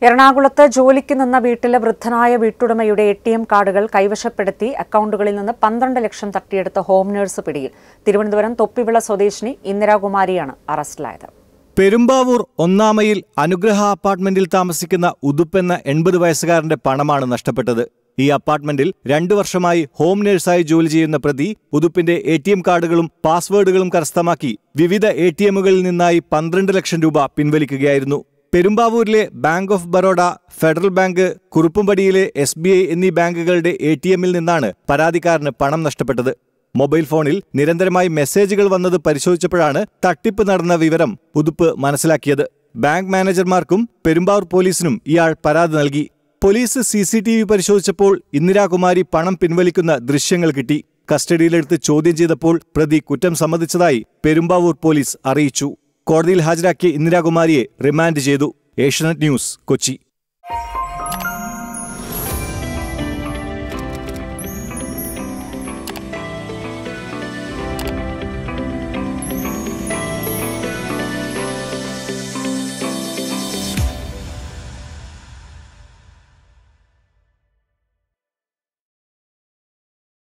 എറണാകുളത്ത് ജോലിക്ക് നിന്ന വീട്ടിലെ വൃദ്ധനായ വീട്ടുടമയുടെ എ ടി എം കാർഡുകൾ കൈവശപ്പെടുത്തി അക്കൗണ്ടുകളിൽ നിന്ന് പന്ത്രണ്ട് ലക്ഷം തട്ടിയെടുത്ത ഹോം നഴ്സ് പിടിയിൽ തിരുവനന്തപുരം തൊപ്പിവിള സ്വദേശിനി ഇന്ദിരാകുമാരിയാണ് അറസ്റ്റിലായത് പെരുമ്പാവൂർ ഒന്നാമയിൽ അനുഗ്രഹ അപ്പാർട്ട്മെന്റിൽ താമസിക്കുന്ന ഉതുപ്പ് എന്ന എൺപത് വയസ്സുകാരന്റെ പണമാണ് നഷ്ടപ്പെട്ടത് ഈ അപ്പാർട്ട്മെന്റിൽ രണ്ടു വർഷമായി ഹോം നഴ്സായി ജോലി ചെയ്യുന്ന പ്രതി ഉതുപ്പിന്റെ എ ടി എം കാർഡുകളും പാസ്വേഡുകളും കരസ്ഥമാക്കി വിവിധ എ ടി എമ്മുകളിൽ നിന്നായി പന്ത്രണ്ട് ലക്ഷം രൂപ പിൻവലിക്കുകയായിരുന്നു പെരുമ്പാവൂരിലെ bank of Baroda federal bank കുറുപ്പുംപടിയിലെ എസ് ബി ഐ എന്നീ ബാങ്കുകളുടെ എ ടി എമ്മിൽ നിന്നാണ് പരാതിക്കാരന് പണം നഷ്ടപ്പെട്ടത് മൊബൈൽ ഫോണിൽ നിരന്തരമായി മെസ്സേജുകൾ വന്നത് പരിശോധിച്ചപ്പോഴാണ് തട്ടിപ്പ് നടന്ന വിവരം ഉതുപ്പ് മനസ്സിലാക്കിയത് ബാങ്ക് മാനേജർമാർക്കും പെരുമ്പാവൂർ പോലീസിനും ഇയാൾ പരാതി നൽകി police C C T V പരിശോധിച്ചപ്പോൾ ഇന്ദിരാകുമാരി പണം പിൻവലിക്കുന്ന ദൃശ്യങ്ങൾ കിട്ടി കസ്റ്റഡിയിലെടുത്ത് ചോദ്യം ചെയ്തപ്പോൾ പ്രതി കുറ്റം സമ്മതിച്ചതായി പെരുമ്പാവൂർ പോലീസ് അറിയിച്ചു കോടതിയിൽ ഹാജരാക്കിയ ഇന്ദിരാകുമാരിയെ റിമാൻഡ് ചെയ്തു ഏഷ്യനെറ്റ് ന്യൂസ് കൊച്ചി